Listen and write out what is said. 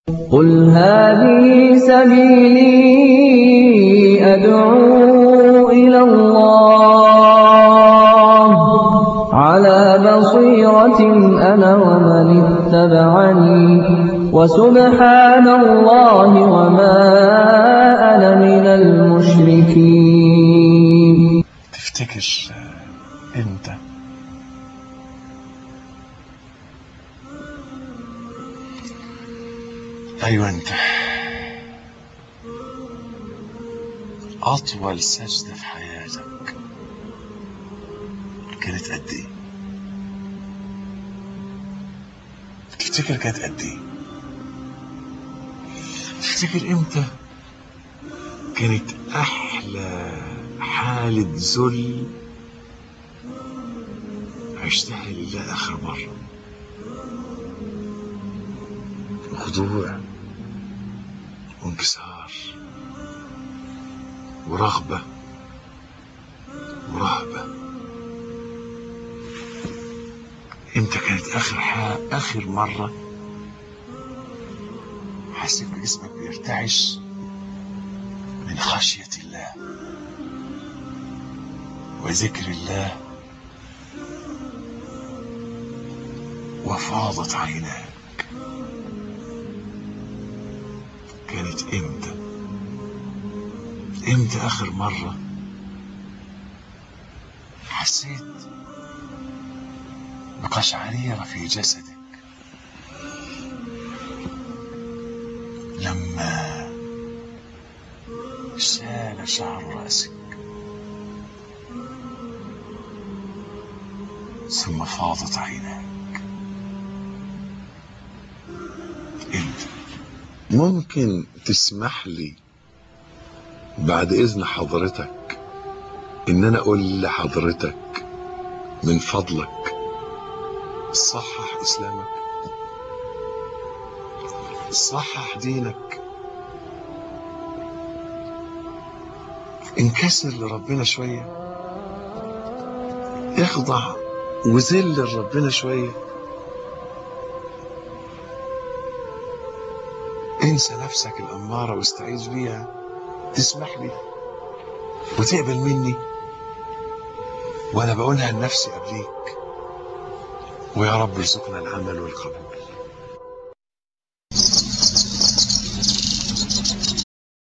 قُلْ هَٰذِهِ سَبِيلِي أَدْعُو إِلَى اللَّهِ ۚ عَلَىٰ بَصِيرَةٍ أَنَا وَمَنِ اتَّبَعَنِي ۖ وَسُبْحَانَ اللَّهِ وَمَا أَنَا مِنَ الْمُشْرِكِينَ تفتكر امتى ايوه انت اطول سجدة في حياتك كانت قد ايه تفتكر كانت قد ايه تفتكر امتى كانت احلى حالة ذل عشتها لله اخر مرة خضوع وانكسار ورغبة ورهبة امتى كانت اخر حا... اخر مرة حسيت بجسمك بيرتعش من خشية الله وذكر الله وفاضت عيناك كانت امتى امتى اخر مرة حسيت بقشعريرة في جسدك لما شال شعر رأسك ثم فاضت عيناك امتى ممكن تسمح لي بعد اذن حضرتك ان انا اقول لحضرتك من فضلك صحح اسلامك صحح دينك انكسر لربنا شوية اخضع وذل لربنا شوية انسى نفسك الأمارة واستعيذ بيها تسمح لي وتقبل مني وانا بقولها لنفسي قبليك ويا رب ارزقنا العمل والقبول